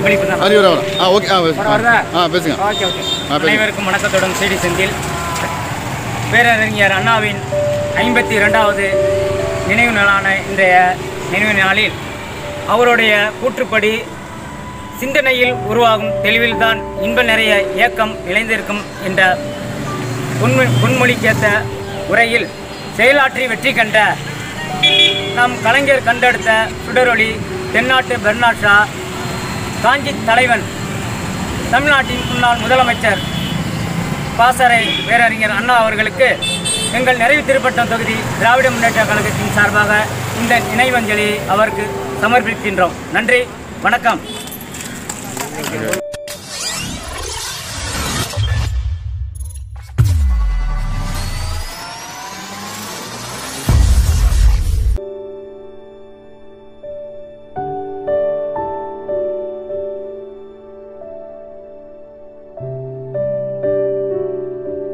பிரதிபலிப்பு தான் அறிவுரை வரும் ஆ ஓகே ஆ பேசு- வருதா? ஆ பேசுங்க ஓகே ஓகே ஆ, பேசுங்க. அனைவருக்கும் வணக்கத்துடன் சிடி செந்தில் பேரறிஞர் அண்ணாவின் ஐம்பத்தி இரண்டாவது நினைவு நாளான இன்றைய நினைவு நாளில் அவருடைய கூற்றுப்படி சிந்தனையில் உருவாகும் தெளிவில்தான் இன்ப நிறைய இயக்கம் நிலைந்திருக்கும் என்ற பொன்மொ பொன்மொழிக்கேற்ற உரையில் செயலாற்றி வெற்றி கண்ட நம் கலைஞர் கண்டெடுத்த சுடரொளி தென்னாட்டு பெர்னாட் ஷா காஞ்சி தலைவன் தமிழ்நாட்டின் முன்னாள் முதலமைச்சர் பாசறை பேரறிஞர் அண்ணா அவர்களுக்கு எங்கள் நிறைவு திருப்பட்டம் தொகுதி திராவிட முன்னேற்ற கழகத்தின் சார்பாக இந்த நினைவஞ்சலியை அவருக்கு சமர்ப்பிக்கின்றோம் நன்றி வணக்கம்